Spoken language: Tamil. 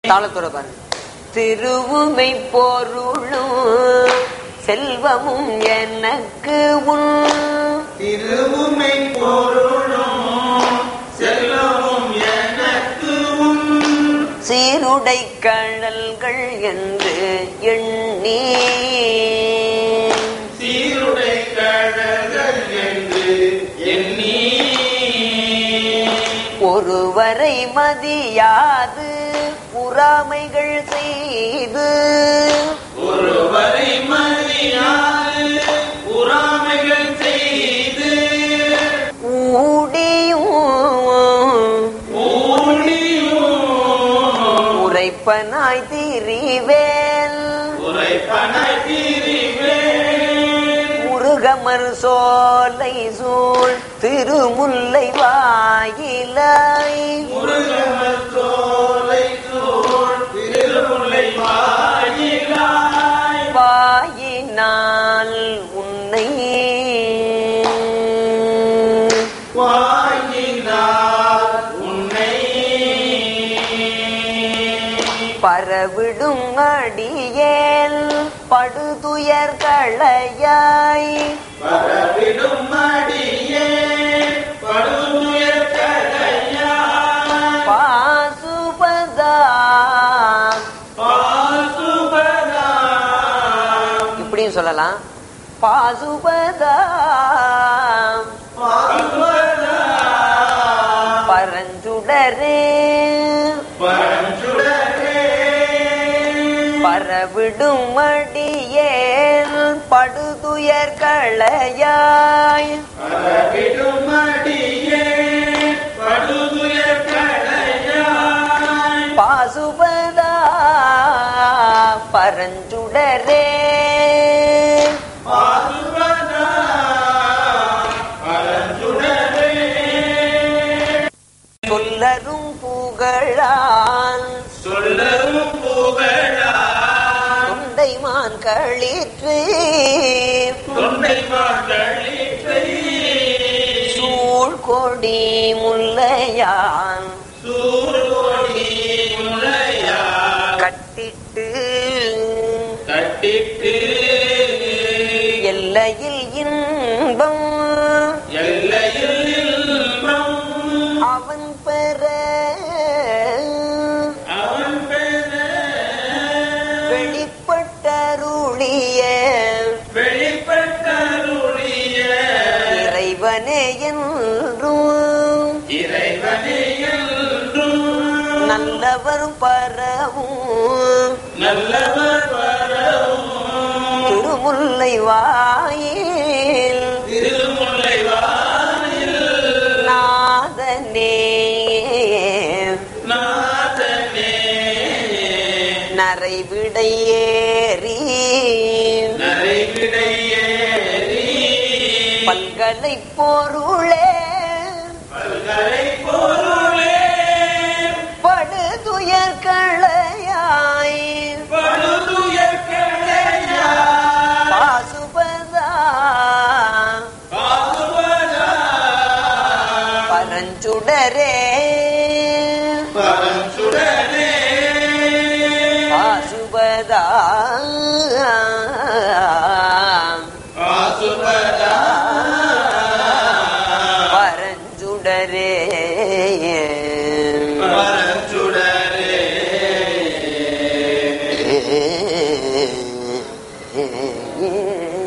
தாளத்தோட பாருங்க திருவுமை பொருளும் செல்வமும் எனக்கு உன் திருவுமை பொருளும் செல்வமும் எனக்கு உன் சீருடை கழல்கள் என்று எண்ணி சீருடை கடல்கள் என்று எண்ணி ஒருவரை மதியாது உறாமைகள் செய்து ஒருவரை மதியாது உறாமைகள் செய்து ஊடியும் ஊழியும் உரைப்பனாய் திரிவேல் உரைப்பனாய் தீரிவேன் முருகமர் சோலை சூழ் திருமுல்லை வாயிலாய் முருகமர் சோலை சூழ் திருமுல்லை வாயிலாய் வாயினால் உன்னை வாயினார் உன்னை பரவிடும் அடியேல் படுதுயர் களையாய் பரவிடும் அடியே படுமுயர் கலையாய் பாசுபதா பாசுபதா இப்படியும் சொல்லலாம் பாசுபதா பாசுபதா பரஞ்சுடரே பரஞ்சுடரே பரவிடும் அடியேல் படுதுயர் களையாய் பரவிடும் அடியே படுமுயர் கலையாய் பாசுபதா பரஞ்சுடரே பாசுபதா பரஞ்சுடரே சொல்லரும் புகழான் சொல்லரும் புகழா தொண்டைமான் களிற்று தொண்டை மாக்களிற்றை சூழ்கொடி முல்லையான் சூர்கொடி முளையா கட்டிட்டு கட்டிட்டு எல்லையில் இன்பம் எல்லையில் இன்பம் அவன் பெற அவன் பெற வெளிப்பட்டருளிய வெளிப்பட்டருளிய இறைவனே என்றும் இறைவனே என்றும் நல்லவர் பரவும் நல்லவர் வரவும் திருமுல்லை வாயில் திருமுல்லை வானில் நாதனே நாதனே நரைவிடையேறி நரைவிடையேறி பல்கலை பொருளே பல்கலை பொருளே படுதுயர் களையாய் படுதுயர் களையா பாசுபதா பாசுபதா பரஞ்சுடரே பரஞ்சுடனே பாசுபதா பாசுபதா பரஞ்சுடரே பரஞ்சுடரே ஏ